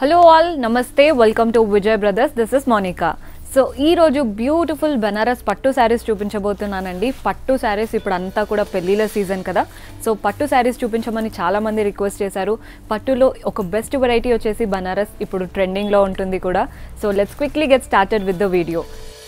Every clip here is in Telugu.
హలో ఆల్ నమస్తే welcome to Vijay brothers this is Monica so ఈ రోజు బ్యూటిఫుల్ బనారస్ పట్టు శారీస్ చూపించబోతున్నానండి పట్టు శారీస్ ఇప్పుడు అంతా కూడా పెళ్ళిళ్ళ సీజన్ కదా సో పట్టు శారీస్ చూపించమని చాలామంది రిక్వెస్ట్ చేశారు పట్టులో ఒక బెస్ట్ వెరైటీ వచ్చేసి బనారస్ ఇప్పుడు ట్రెండింగ్లో ఉంటుంది కూడా so let's quickly get started with the video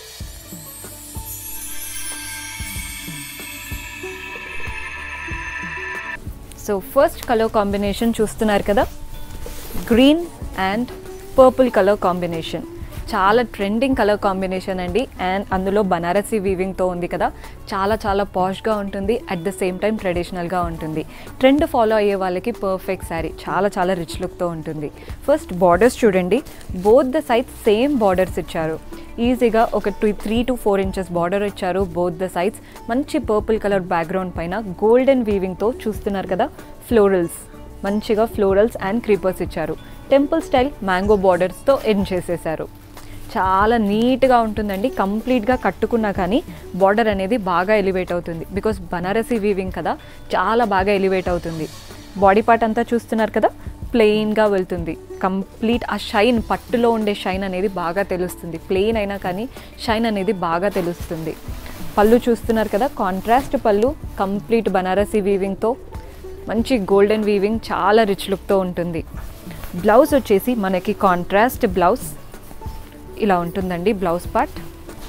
so first colour combination చూస్తున్నారు కదా green and purple colour combination చాలా ట్రెండింగ్ కలర్ కాంబినేషన్ అండి అండ్ అందులో బనారసీ వీవింగ్తో ఉంది కదా చాలా చాలా పాష్గా ఉంటుంది అట్ ద సేమ్ టైం ట్రెడిషనల్గా ఉంటుంది ట్రెండ్ ఫాలో అయ్యే వాళ్ళకి పర్ఫెక్ట్ శారీ చాలా చాలా రిచ్ లుక్తో ఉంటుంది ఫస్ట్ బార్డర్స్ చూడండి both the sides same borders ఇచ్చారు ఈజీగా ఒక two three to four inches border ఇచ్చారు బోత్ ద సైడ్స్ మంచి పర్పుల్ కలర్ బ్యాక్గ్రౌండ్ పైన గోల్డెన్ వీవింగ్తో చూస్తున్నారు కదా ఫ్లోరల్స్ మంచిగా ఫ్లోరల్స్ అండ్ క్రీపర్స్ ఇచ్చారు టెంపుల్ స్టైల్ మ్యాంగో బార్డర్స్తో ఎండ్ చేసేసారు చాలా నీట్గా ఉంటుందండి కంప్లీట్గా కట్టుకున్నా కానీ బార్డర్ అనేది బాగా ఎలివేట్ అవుతుంది బికాస్ బనారసీ వీవింగ్ కదా చాలా బాగా ఎలివేట్ అవుతుంది బాడీ పార్ట్ అంతా చూస్తున్నారు కదా ప్లెయిన్గా వెళ్తుంది కంప్లీట్ ఆ షైన్ పట్టులో ఉండే షైన్ అనేది బాగా తెలుస్తుంది ప్లెయిన్ అయినా కానీ షైన్ అనేది బాగా తెలుస్తుంది పళ్ళు చూస్తున్నారు కదా కాంట్రాస్ట్ పళ్ళు కంప్లీట్ బనారసీ వీవింగ్తో మంచి గోల్డెన్ వీవింగ్ చాలా రిచ్ లుక్తో ఉంటుంది బ్లౌజ్ వచ్చేసి మనకి కాంట్రాస్ట్ బ్లౌజ్ ఇలా ఉంటుందండి బ్లౌజ్ పార్ట్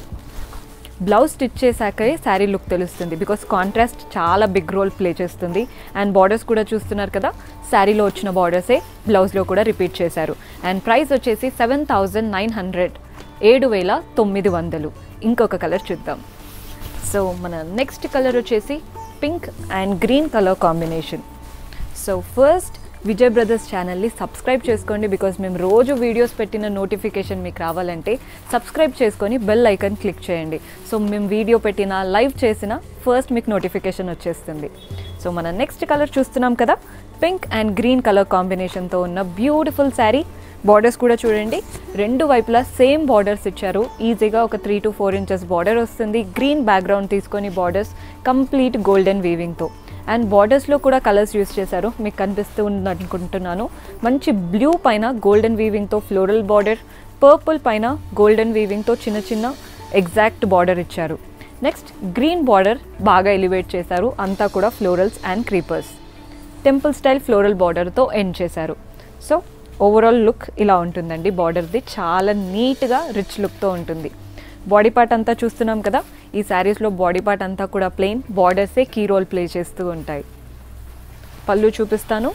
బ్లౌజ్ స్టిచ్ చేశాకే శారీ లుక్ తెలుస్తుంది బికాస్ కాంట్రాస్ట్ చాలా బిగ్ రోల్ ప్లే చేస్తుంది అండ్ బార్డర్స్ కూడా చూస్తున్నారు కదా శారీలో వచ్చిన బార్డర్సే బ్లౌజ్లో కూడా రిపీట్ చేశారు అండ్ ప్రైస్ వచ్చేసి సెవెన్ థౌజండ్ నైన్ హండ్రెడ్ ఏడు వేల తొమ్మిది వందలు ఇంకొక కలర్ చూద్దాం సో మన నెక్స్ట్ కలర్ వచ్చేసి pink and green colour combination so first Vijay brothers ఛానల్ని సబ్స్క్రైబ్ చేసుకోండి బికాస్ మేము రోజు వీడియోస్ పెట్టిన నోటిఫికేషన్ మీకు రావాలంటే సబ్స్క్రైబ్ చేసుకొని బెల్ ఐకాన్ క్లిక్ చేయండి సో మేము వీడియో పెట్టిన లైవ్ చేసిన ఫస్ట్ మీకు నోటిఫికేషన్ వచ్చేస్తుంది సో మన నెక్స్ట్ కలర్ చూస్తున్నాం కదా పింక్ అండ్ గ్రీన్ కలర్ కాంబినేషన్తో ఉన్న బ్యూటిఫుల్ శారీ బార్డర్స్ కూడా చూడండి రెండు వైపులా సేమ్ బార్డర్స్ ఇచ్చారు ఈజీగా ఒక three to four inches border వస్తుంది గ్రీన్ బ్యాక్గ్రౌండ్ తీసుకొని బార్డర్స్ కంప్లీట్ గోల్డెన్ వీవింగ్తో అండ్ బార్డర్స్లో కూడా కలర్స్ యూస్ చేశారు మీకు కనిపిస్తూ ఉంది అనుకుంటున్నాను మంచి బ్లూ పైన గోల్డెన్ వీవింగ్తో ఫ్లోరల్ బార్డర్ పర్పుల్ పైన గోల్డెన్ వీవింగ్తో చిన్న చిన్న ఎగ్జాక్ట్ బార్డర్ ఇచ్చారు నెక్స్ట్ గ్రీన్ బార్డర్ బాగా ఎలివేట్ చేశారు అంతా కూడా florals and creepers temple style floral బార్డర్తో ఎండ్ చేశారు సో ఓవరాల్ లుక్ ఇలా ఉంటుందండి బార్డర్ది చాలా నీట్గా రిచ్ లుక్తో ఉంటుంది బాడీ పార్ట్ అంతా చూస్తున్నాం కదా ఈ శారీస్లో బాడీ పార్ట్ అంతా కూడా ప్లెయిన్ బార్డర్సే కీ రోల్ ప్లే చేస్తూ ఉంటాయి పళ్ళు చూపిస్తాను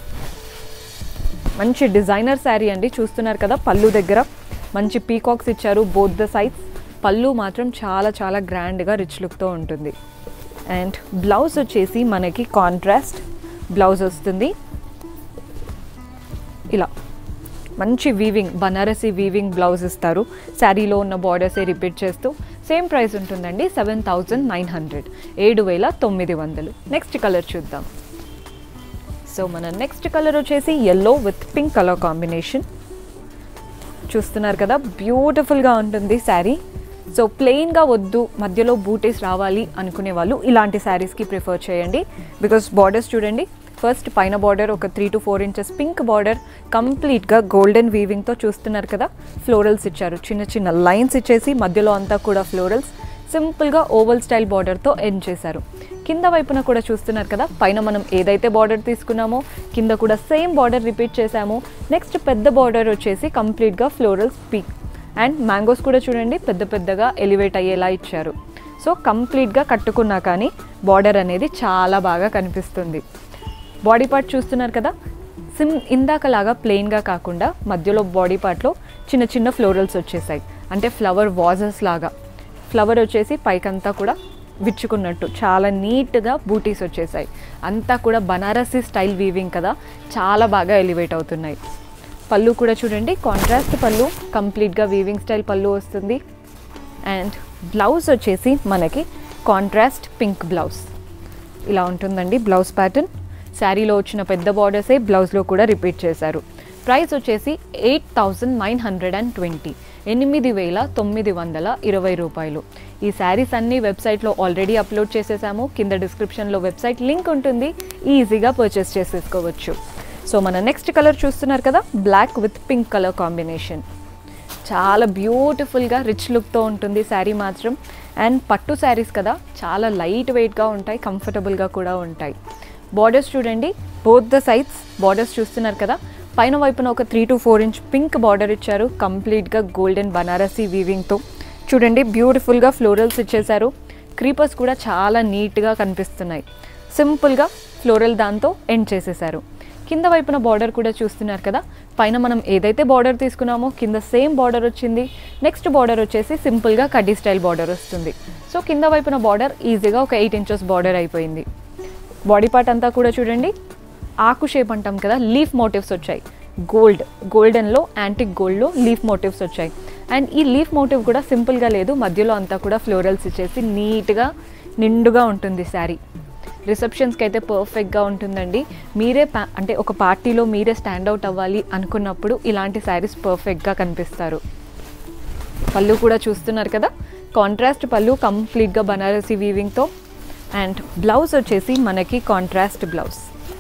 మంచి డిజైనర్ శారీ అండి చూస్తున్నారు కదా పళ్ళు దగ్గర మంచి పీకాక్స్ ఇచ్చారు బోత్ ద సైడ్స్ పళ్ళు మాత్రం చాలా చాలా గ్రాండ్గా రిచ్ లుక్తో ఉంటుంది అండ్ బ్లౌజ్ వచ్చేసి మనకి కాంట్రాస్ట్ బ్లౌజ్ వస్తుంది ఇలా మంచి వీవింగ్ బనారసీ వీవింగ్ బ్లౌజ్ ఇస్తారు శారీలో ఉన్న బార్డర్సే రిపీట్ చేస్తూ సేమ్ ప్రైస్ ఉంటుందండి సెవెన్ థౌజండ్ నైన్ హండ్రెడ్ ఏడు వేల తొమ్మిది వందలు నెక్స్ట్ కలర్ చూద్దాం సో మన నెక్స్ట్ కలర్ వచ్చేసి yellow with pink colour combination చూస్తున్నారు కదా బ్యూటిఫుల్గా ఉంటుంది శారీ సో ప్లెయిన్గా వద్దు మధ్యలో బూటీస్ రావాలి అనుకునే వాళ్ళు ఇలాంటి శారీస్కి ప్రిఫర్ చేయండి బికాస్ బార్డర్స్ చూడండి ఫస్ట్ పైన బార్డర్ ఒక three to four inches pink border కంప్లీట్గా గోల్డెన్ వీవింగ్తో చూస్తున్నారు కదా ఫ్లోరల్స్ ఇచ్చారు చిన్న చిన్న లైన్స్ ఇచ్చేసి మధ్యలో అంతా కూడా ఫ్లోరల్స్ సింపుల్గా ఓవల్ స్టైల్ బార్డర్తో ఎండ్ చేశారు కింద వైపున కూడా చూస్తున్నారు కదా పైన మనం ఏదైతే బార్డర్ తీసుకున్నామో కింద కూడా సేమ్ బార్డర్ రిపీట్ చేసాము నెక్స్ట్ పెద్ద బార్డర్ వచ్చేసి కంప్లీట్గా ఫ్లోరల్స్ పీక్ అండ్ మ్యాంగోస్ కూడా చూడండి పెద్ద పెద్దగా ఎలివేట్ అయ్యేలా ఇచ్చారు సో కంప్లీట్గా కట్టుకున్నా కానీ బార్డర్ అనేది చాలా బాగా కనిపిస్తుంది బాడీ పార్ట్ చూస్తున్నారు కదా సిమ్ ఇందాకలాగా ప్లెయిన్గా కాకుండా మధ్యలో బాడీ పార్ట్లో చిన్న చిన్న ఫ్లోరల్స్ వచ్చేసాయి అంటే ఫ్లవర్ వాజెస్ లాగా ఫ్లవర్ వచ్చేసి పైకంతా కూడా విచ్చుకున్నట్టు చాలా నీట్గా బూటీస్ వచ్చేసాయి అంతా కూడా బనారసీ స్టైల్ వీవింగ్ కదా చాలా బాగా ఎలివేట్ అవుతున్నాయి పళ్ళు కూడా చూడండి కాంట్రాస్ట్ పళ్ళు కంప్లీట్గా వీవింగ్ స్టైల్ పళ్ళు వస్తుంది అండ్ బ్లౌజ్ వచ్చేసి మనకి కాంట్రాస్ట్ పింక్ బ్లౌజ్ ఇలా ఉంటుందండి బ్లౌజ్ ప్యాటర్న్ శారీలో వచ్చిన పెద్ద బార్డర్సే బ్లౌజ్లో కూడా రిపీట్ చేశారు ప్రైస్ వచ్చేసి eight thousand nine hundred and twenty ఎనిమిది వేల తొమ్మిది వందల ఇరవై రూపాయలు ఈ శారీస్ అన్ని వెబ్సైట్లో ఆల్రెడీ అప్లోడ్ చేసేసాము కింద డిస్క్రిప్షన్లో వెబ్సైట్ లింక్ ఉంటుంది ఈజీగా పర్చేస్ చేసేసుకోవచ్చు సో మన నెక్స్ట్ కలర్ చూస్తున్నారు కదా black with pink colour combination చాలా బ్యూటిఫుల్గా రిచ్ లుక్తో ఉంటుంది శారీ మాత్రం అండ్ పట్టు శారీస్ కదా చాలా లైట్ వెయిట్గా ఉంటాయి కంఫర్టబుల్గా కూడా ఉంటాయి బార్డర్స్ చూడండి బోత్ ద సైడ్స్ బార్డర్స్ చూస్తున్నారు కదా పైన వైపున ఒక three to four inch pink border ఇచ్చారు కంప్లీట్గా గోల్డెన్ బనారసీ వీవింగ్తో చూడండి బ్యూటిఫుల్గా ఫ్లోరల్స్ ఇచ్చేశారు క్రీపర్స్ కూడా చాలా నీట్గా కనిపిస్తున్నాయి సింపుల్గా ఫ్లోరల్ దాంతో ఎండ్ చేసేసారు కింద వైపున బార్డర్ కూడా చూస్తున్నారు కదా పైన మనం ఏదైతే బార్డర్ తీసుకున్నామో కింద సేమ్ బార్డర్ వచ్చింది నెక్స్ట్ బార్డర్ వచ్చేసి సింపుల్గా కడ్డీ స్టైల్ బార్డర్ వస్తుంది సో కింద వైపున బార్డర్ ఈజీగా ఒక ఎయిట్ ఇంచెస్ బార్డర్ అయిపోయింది బాడీ పార్ట్ అంతా కూడా చూడండి ఆకు షేప్ అంటాం కదా లీఫ్ మోటివ్స్ వచ్చాయి గోల్డ్ గోల్డెన్లో యాంటిక్ గోల్డ్లో లీఫ్ మోటివ్స్ వచ్చాయి అండ్ ఈ లీఫ్ మోటివ్ కూడా సింపుల్గా లేదు మధ్యలో అంతా కూడా ఫ్లోరల్స్ ఇచ్చేసి నీట్గా నిండుగా ఉంటుంది శారీ రిసెప్షన్స్కి అయితే పర్ఫెక్ట్గా ఉంటుందండి మీరే పా అంటే ఒక పార్టీలో మీరే స్టాండ్ అవుట్ అవ్వాలి అనుకున్నప్పుడు ఇలాంటి శారీస్ పర్ఫెక్ట్గా కనిపిస్తారు పళ్ళు కూడా చూస్తున్నారు కదా కాంట్రాస్ట్ పళ్ళు కంప్లీట్గా బనారసి వీవింగ్తో అండ్ బ్లౌజ్ వచ్చేసి మనకి కాంట్రాస్ట్ బ్లౌజ్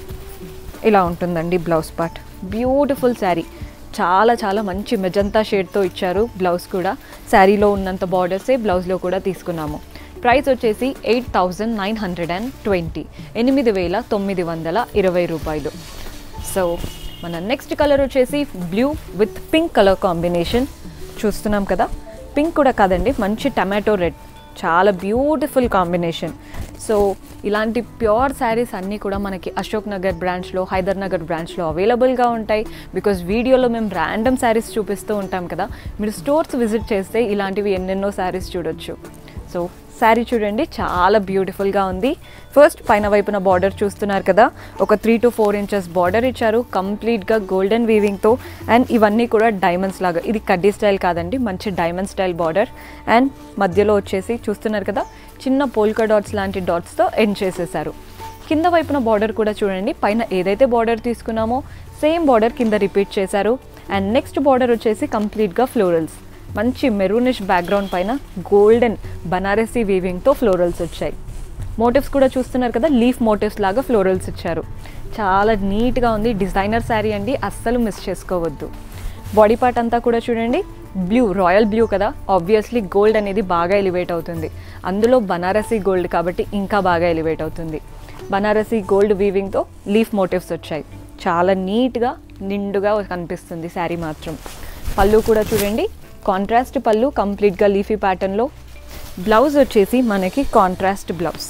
ఇలా ఉంటుందండి బ్లౌజ్ పార్ట్ బ్యూటిఫుల్ శారీ చాలా చాలా మంచి మెజంతా షేడ్తో ఇచ్చారు బ్లౌజ్ కూడా శారీలో ఉన్నంత బార్డర్సే బ్లౌజ్లో కూడా తీసుకున్నాము ప్రైస్ వచ్చేసి eight thousand nine hundred and twenty ఎనిమిది వేల తొమ్మిది వందల ఇరవై రూపాయలు సో మన నెక్స్ట్ కలర్ వచ్చేసి blue with pink colour combination చూస్తున్నాం కదా పింక్ కూడా కాదండి మంచి టమాటో రెడ్ చాలా బ్యూటిఫుల్ కాంబినేషన్ సో ఇలాంటి ప్యూర్ శారీస్ అన్నీ కూడా మనకి అశోక్ నగర్ బ్రాంచ్లో హైదర్ నగర్ బ్రాంచ్లో అవైలబుల్గా ఉంటాయి బికాజ్ వీడియోలో మేము ర్యాండమ్ శారీస్ చూపిస్తూ ఉంటాం కదా మీరు స్టోర్స్ విజిట్ చేస్తే ఇలాంటివి ఎన్నెన్నో శారీస్ చూడొచ్చు సో శారీ చూడండి చాలా బ్యూటిఫుల్గా ఉంది ఫస్ట్ పైన వైపున బార్డర్ చూస్తున్నారు కదా ఒక three to four inches border ఇచ్చారు కంప్లీట్గా గోల్డెన్ వీవింగ్తో అండ్ ఇవన్నీ కూడా డైమండ్స్ లాగా ఇది కడ్డీ స్టైల్ కాదండి మంచి డైమండ్ స్టైల్ బార్డర్ అండ్ మధ్యలో వచ్చేసి చూస్తున్నారు కదా చిన్న పోల్కా డాట్స్ లాంటి డాట్స్తో ఎండ్ చేసేసారు కింద వైపున బార్డర్ కూడా చూడండి పైన ఏదైతే బార్డర్ తీసుకున్నామో సేమ్ బార్డర్ కింద రిపీట్ చేశారు అండ్ నెక్స్ట్ బార్డర్ వచ్చేసి కంప్లీట్గా ఫ్లోరల్స్ మంచి మెరూనిష్ బ్యాక్గ్రౌండ్ పైన గోల్డెన్ బనారసీ వీవింగ్తో ఫ్లోరల్స్ వచ్చాయి మోటివ్స్ కూడా చూస్తున్నారు కదా లీఫ్ మోటివ్స్ లాగా ఫ్లోరల్స్ ఇచ్చారు చాలా నీట్గా ఉంది డిజైనర్ శారీ అండి అస్సలు మిస్ చేసుకోవద్దు బాడీ పార్ట్ అంతా కూడా చూడండి బ్లూ రాయల్ బ్లూ కదా ఆబ్వియస్లీ గోల్డ్ అనేది బాగా ఎలివేట్ అవుతుంది అందులో బనారసీ గోల్డ్ కాబట్టి ఇంకా బాగా ఎలివేట్ అవుతుంది బనారసీ గోల్డ్ వీవింగ్తో లీఫ్ మోటివ్స్ వచ్చాయి చాలా నీట్గా నిండుగా కనిపిస్తుంది శారీ మాత్రం పళ్ళు కూడా చూడండి కాంట్రాస్ట్ పళ్ళు కంప్లీట్గా లీఫీ ప్యాటర్న్లో బ్లౌజ్ వచ్చేసి మనకి కాంట్రాస్ట్ బ్లౌజ్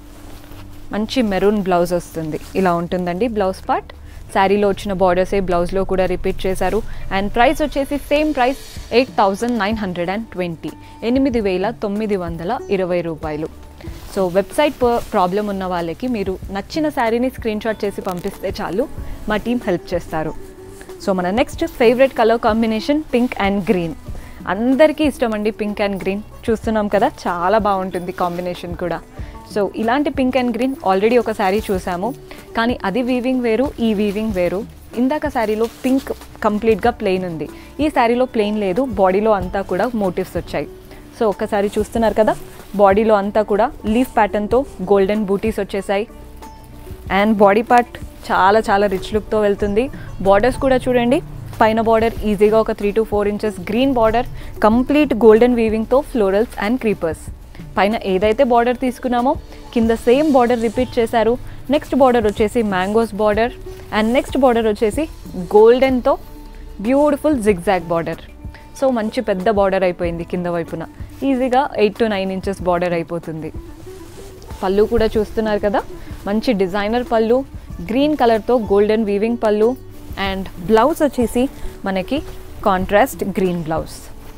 మంచి మెరూన్ బ్లౌజ్ వస్తుంది ఇలా ఉంటుందండి బ్లౌజ్ పార్ట్ శారీలో వచ్చిన బార్డర్సే బ్లౌజ్లో కూడా రిపీట్ చేశారు అండ్ ప్రైస్ వచ్చేసి same price eight thousand nine hundred and twenty ఎనిమిది వేల తొమ్మిది వందల ఇరవై రూపాయలు సో వెబ్సైట్ ప్రాబ్లం ఉన్న వాళ్ళకి మీరు నచ్చిన శారీని స్క్రీన్ షాట్ చేసి పంపిస్తే చాలు మా టీం హెల్ప్ చేస్తారు సో మన next favourite colour combination pink and green అందరికీ ఇష్టం అండి పింక్ అండ్ గ్రీన్ చూస్తున్నాం కదా చాలా బాగుంటుంది కాంబినేషన్ కూడా సో ఇలాంటి పింక్ అండ్ గ్రీన్ ఆల్రెడీ ఒక శారీ చూసాము కానీ అది వీవింగ్ వేరు ఈ వీవింగ్ వేరు ఇందాక శారీలో పింక్ కంప్లీట్గా ప్లెయిన్ ఉంది ఈ శారీలో ప్లెయిన్ లేదు బాడీలో అంతా కూడా మోటివ్స్ వచ్చాయి సో ఒక్కసారి చూస్తున్నారు కదా బాడీలో అంతా కూడా లీఫ్ ప్యాటర్న్తో గోల్డెన్ బూటీస్ వచ్చేసాయి అండ్ బాడీ పార్ట్ చాలా చాలా రిచ్ లుక్తో వెళ్తుంది బార్డర్స్ కూడా చూడండి పైన బార్డర్ ఈజీగా ఒక three to four inches green border complete golden వీవింగ్తో ఫ్లోరల్స్ అండ్ క్రీపర్స్ పైన ఏదైతే బార్డర్ తీసుకున్నామో కింద సేమ్ బార్డర్ రిపీట్ చేశారు నెక్స్ట్ బార్డర్ వచ్చేసి mangoes border and next border వచ్చేసి గోల్డెన్తో బ్యూటిఫుల్ జిగ్జాగ్ బార్డర్ సో మంచి పెద్ద బార్డర్ అయిపోయింది కింద వైపున ఈజీగా eight to nine inches border అయిపోతుంది పళ్ళు కూడా చూస్తున్నారు కదా మంచి డిజైనర్ పళ్ళు గ్రీన్ కలర్తో గోల్డెన్ వీవింగ్ పళ్ళు అండ్ బ్లౌజ్ వచ్చేసి మనకి కాంట్రాస్ట్ గ్రీన్ బ్లౌజ్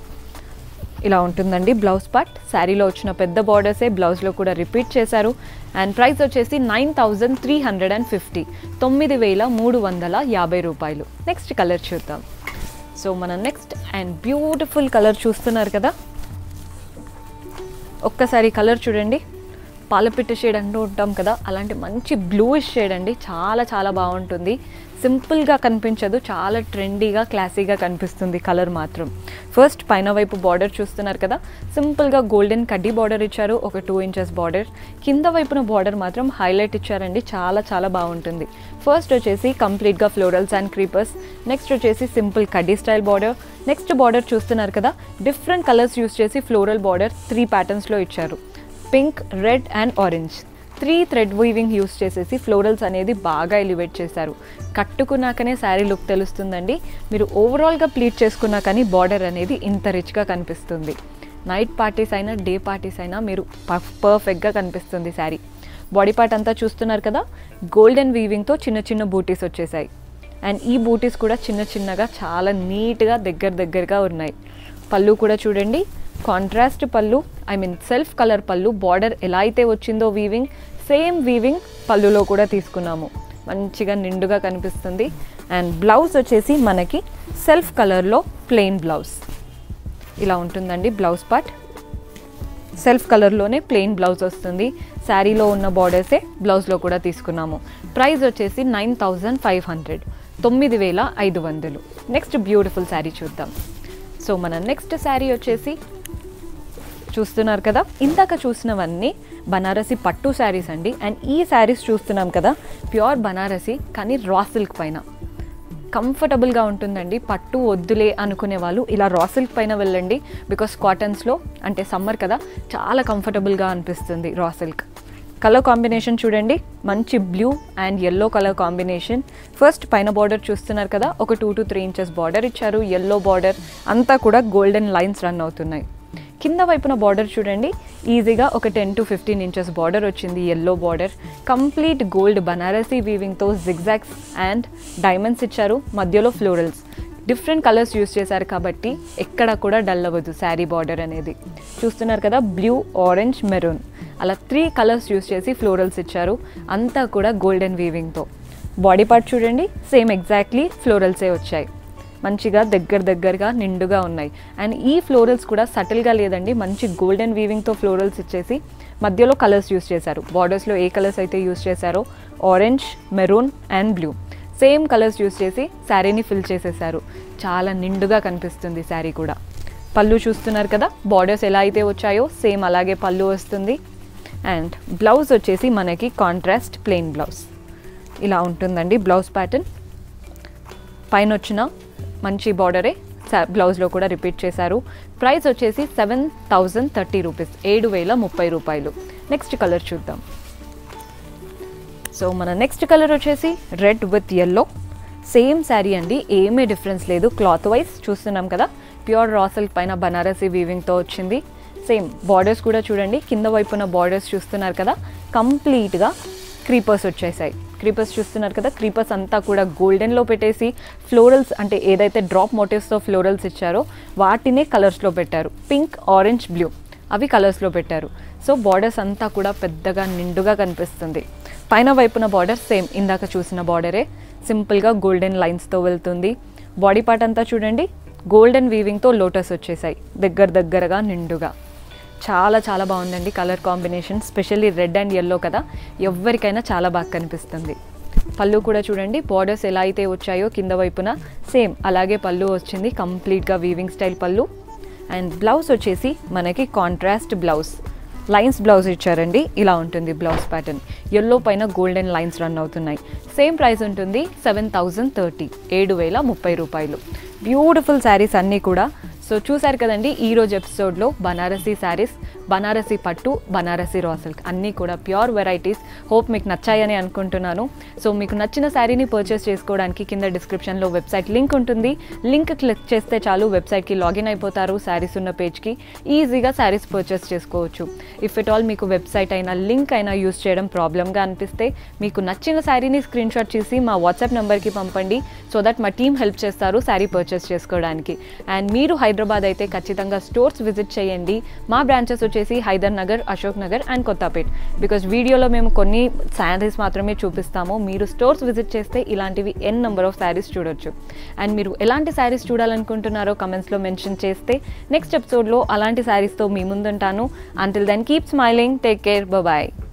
ఇలా ఉంటుందండి బ్లౌజ్ పార్ట్ శారీలో వచ్చిన పెద్ద బార్డర్సే బ్లౌజ్లో కూడా రిపీట్ చేశారు అండ్ ప్రైస్ వచ్చేసి nine thousand three hundred and fifty తొమ్మిది వేల మూడు వందల యాభై రూపాయలు నెక్స్ట్ కలర్ చూద్దాం సో మన నెక్స్ట్ అండ్ బ్యూటిఫుల్ కలర్ చూస్తున్నారు కదా ఒక్కసారి కలర్ చూడండి పాలపిట్ట షేడ్ అంటూ ఉంటాం కదా అలాంటి మంచి బ్లూయిష్ షేడ్ అండి చాలా చాలా బాగుంటుంది సింపుల్గా కనిపించదు చాలా ట్రెండీగా క్లాసీగా కనిపిస్తుంది కలర్ మాత్రం ఫస్ట్ పైన వైపు బార్డర్ చూస్తున్నారు కదా సింపుల్గా గోల్డెన్ కడ్డీ బార్డర్ ఇచ్చారు ఒక టూ ఇంచెస్ బార్డర్ కింద వైపున బార్డర్ మాత్రం హైలైట్ ఇచ్చారండి చాలా చాలా బాగుంటుంది ఫస్ట్ వచ్చేసి కంప్లీట్గా ఫ్లోరల్స్ అండ్ క్రీపర్స్ నెక్స్ట్ వచ్చేసి సింపుల్ కడ్డీ స్టైల్ బార్డర్ నెక్స్ట్ బార్డర్ చూస్తున్నారు కదా డిఫరెంట్ కలర్స్ యూస్ చేసి ఫ్లోరల్ బార్డర్ త్రీ ప్యాటర్న్స్లో ఇచ్చారు pink red and orange three thread weaving use చేసేసి ఫ్లోరల్స్ అనేది బాగా ఎలివేట్ చేశారు కట్టుకున్నాకనే శారీ లుక్ తెలుస్తుందండి మీరు ఓవరాల్గా ప్లీట్ చేసుకున్నా కానీ బార్డర్ అనేది ఇంత రిచ్గా కనిపిస్తుంది నైట్ పార్టీస్ అయినా డే పార్టీస్ అయినా మీరు పర్ఫెక్ట్గా కనిపిస్తుంది శారీ బాడీ పార్ట్ అంతా చూస్తున్నారు కదా గోల్డెన్ వీవింగ్తో చిన్న చిన్న బూటీస్ వచ్చేసాయి అండ్ ఈ బూటీస్ కూడా చిన్న చిన్నగా చాలా నీట్గా దగ్గర దగ్గరగా ఉన్నాయి పళ్ళు కూడా చూడండి కాంట్రాస్ట్ పళ్ళు ఐ మీన్ సెల్ఫ్ కలర్ పళ్ళు బార్డర్ ఎలా అయితే వచ్చిందో వీవింగ్ సేమ్ వీవింగ్ పళ్ళులో కూడా తీసుకున్నాము మంచిగా నిండుగా కనిపిస్తుంది అండ్ బ్లౌజ్ వచ్చేసి మనకి సెల్ఫ్ కలర్లో ప్లెయిన్ బ్లౌజ్ ఇలా ఉంటుందండి బ్లౌజ్ పార్ట్ సెల్ఫ్ కలర్లోనే ప్లెయిన్ బ్లౌజ్ వస్తుంది శారీలో ఉన్న బార్డర్సే బ్లౌజ్లో కూడా తీసుకున్నాము ప్రైస్ వచ్చేసి నైన్ థౌజండ్ ఫైవ్ హండ్రెడ్ తొమ్మిది వేల ఐదు వందలు నెక్స్ట్ బ్యూటిఫుల్ శారీ చూద్దాం సో మన నెక్స్ట్ శారీ వచ్చేసి చూస్తున్నారు కదా ఇందాక చూసినవన్నీ బనారసి పట్టు శారీస్ అండి అండ్ ఈ శారీస్ చూస్తున్నాం కదా ప్యూర్ బనారసి కానీ రా సిల్క్ పైన కంఫర్టబుల్గా ఉంటుందండి పట్టు వద్దులే అనుకునే వాళ్ళు ఇలా రా సిల్క్ పైన వెళ్ళండి బికాస్ కాటన్స్లో అంటే సమ్మర్ కదా చాలా కంఫర్టబుల్గా అనిపిస్తుంది రా సిల్క్ కలర్ కాంబినేషన్ చూడండి మంచి blue and yellow colour combination first పైన బార్డర్ చూస్తున్నారు కదా ఒక two to three inches border ఇచ్చారు ఎల్లో బార్డర్ అంతా కూడా గోల్డెన్ లైన్స్ రన్ అవుతున్నాయి కింద వైపున బార్డర్ చూడండి ఈజీగా ఒక ten to fifteen inches border వచ్చింది yellow border complete gold Banarasi వీవింగ్తో జిగ్జాక్స్ అండ్ డైమండ్స్ ఇచ్చారు మధ్యలో ఫ్లోరల్స్ డిఫరెంట్ కలర్స్ యూస్ చేశారు కాబట్టి ఎక్కడ కూడా డల్ అవ్వదు శారీ బార్డర్ అనేది చూస్తున్నారు కదా బ్లూ ఆరెంజ్ మెరూన్ అలా త్రీ కలర్స్ యూస్ చేసి ఫ్లోరల్స్ ఇచ్చారు అంతా కూడా గోల్డెన్ వీవింగ్తో బాడీ పార్ట్ చూడండి సేమ్ ఎగ్జాక్ట్లీ ఫ్లోరల్సే వచ్చాయి మంచిగా దగ్గర దగ్గరగా నిండుగా ఉన్నాయి అండ్ ఈ ఫ్లోరల్స్ కూడా సటిల్గా లేదండి మంచి గోల్డెన్ వీవింగ్తో ఫ్లోరల్స్ ఇచ్చేసి మధ్యలో కలర్స్ యూస్ చేశారు బార్డర్స్లో ఏ కలర్స్ అయితే యూస్ చేశారో orange maroon and blue same colours use చేసి శారీని ఫిల్ చేసేసారు చాలా నిండుగా కనిపిస్తుంది శారీ కూడా పళ్ళు చూస్తున్నారు కదా బార్డర్స్ ఎలా అయితే వచ్చాయో సేమ్ అలాగే పళ్ళు వస్తుంది అండ్ బ్లౌజ్ వచ్చేసి మనకి కాంట్రాస్ట్ ప్లెయిన్ బ్లౌజ్ ఇలా ఉంటుందండి బ్లౌజ్ ప్యాటర్న్ పైన వచ్చిన మంచి బార్డరే బ్లౌజ్లో కూడా రిపీట్ చేశారు ప్రైస్ వచ్చేసి సెవెన్ థౌజండ్ థర్టీ రూపీస్ ఏడు వేల ముప్పై రూపాయలు నెక్స్ట్ కలర్ చూద్దాం సో మన నెక్స్ట్ కలర్ వచ్చేసి red with yellow same sari అండి ఏమీ డిఫరెన్స్ లేదు క్లాత్ వైజ్ చూస్తున్నాం కదా ప్యూర్ రా సిల్క్ పైన బనారసి వీవింగ్తో వచ్చింది సేమ్ బార్డర్స్ కూడా చూడండి కింద వైపున బార్డర్స్ చూస్తున్నారు కదా కంప్లీట్గా క్రీపర్స్ వచ్చేసాయి క్రీపర్స్ చూస్తున్నారు కదా క్రీపర్స్ అంతా కూడా గోల్డెన్లో పెట్టేసి ఫ్లోరల్స్ అంటే ఏదైతే డ్రాప్ మోటివ్స్తో ఫ్లోరల్స్ ఇచ్చారో వాటినే కలర్స్లో పెట్టారు పింక్ ఆరెంజ్ బ్లూ అవి కలర్స్లో పెట్టారు సో బార్డర్స్ అంతా కూడా పెద్దగా నిండుగా కనిపిస్తుంది పైన వైపున బార్డర్ సేమ్ ఇందాక చూసిన బార్డరే సింపుల్గా గోల్డెన్ లైన్స్తో వెళ్తుంది బాడీ పార్ట్ అంతా చూడండి గోల్డెన్ వీవింగ్తో లోటస్ వచ్చేసాయి దగ్గర దగ్గరగా నిండుగా చాలా చాలా బాగుందండి colour combination specially red and yellow కదా ఎవరికైనా చాలా బాగా కనిపిస్తుంది పళ్ళు కూడా చూడండి బార్డర్స్ ఎలా అయితే వచ్చాయో కింద వైపున సేమ్ అలాగే పళ్ళు వచ్చింది కంప్లీట్గా weaving style pallu and blouse వచ్చేసి మనకి కాంట్రాస్ట్ బ్లౌజ్ లైన్స్ బ్లౌజ్ ఇచ్చారండి ఇలా ఉంటుంది బ్లౌజ్ ప్యాటర్న్ ఎల్లో పైన గోల్డెన్ లైన్స్ రన్ అవుతున్నాయి సేమ్ ప్రైస్ ఉంటుంది సెవెన్ థౌజండ్ థర్టీ ఏడు వేల ముప్పై రూపాయలు బ్యూటిఫుల్ శారీస్ అన్నీ కూడా సో చూసారు కదండి ఈ రోజు ఎపిసోడ్లో బనారసీ శారీస్ బనారసీ పట్టు బనారసీ రా సిల్క్ అన్నీ కూడా ప్యూర్ వెరైటీస్ హోప్ మీకు నచ్చాయని అనుకుంటున్నాను సో మీకు నచ్చిన శారీని పర్చేస్ చేసుకోవడానికి కింద డిస్క్రిప్షన్లో వెబ్సైట్ లింక్ ఉంటుంది లింక్ క్లిక్ చేస్తే చాలు వెబ్సైట్కి లాగిన్ అయిపోతారు శారీస్ ఉన్న పేజ్కి ఈజీగా శారీస్ పర్చేస్ చేసుకోవచ్చు ఇఫ్ ఇట్ ఆల్ మీకు వెబ్సైట్ అయినా లింక్ అయినా యూస్ చేయడం ప్రాబ్లమ్గా అనిపిస్తే మీకు నచ్చిన శారీని స్క్రీన్ షాట్ చేసి మా వాట్సాప్ నెంబర్కి పంపండి సో దట్ మా టీం హెల్ప్ చేస్తారు శారీ పర్చేస్ చేసుకోవడానికి అండ్ మీరు హైదరాబాద్ అయితే ఖచ్చితంగా స్టోర్స్ విజిట్ చేయండి మా బ్రాంచెస్ వచ్చేసి వచ్చేసి హైదర్ నగర్ అశోక్ నగర్ అండ్ కొత్తపేట్ బికాజ్ వీడియోలో మేము కొన్ని శారీస్ మాత్రమే చూపిస్తాము మీరు స్టోర్స్ విజిట్ చేస్తే ఇలాంటివి ఎన్ నెంబర్ ఆఫ్ శారీస్ చూడొచ్చు అండ్ మీరు ఎలాంటి శారీస్ చూడాలనుకుంటున్నారో కమెంట్స్లో మెన్షన్ చేస్తే నెక్స్ట్ ఎపిసోడ్లో అలాంటి శారీస్తో మీ ముందుంటాను until then keep smiling take care bye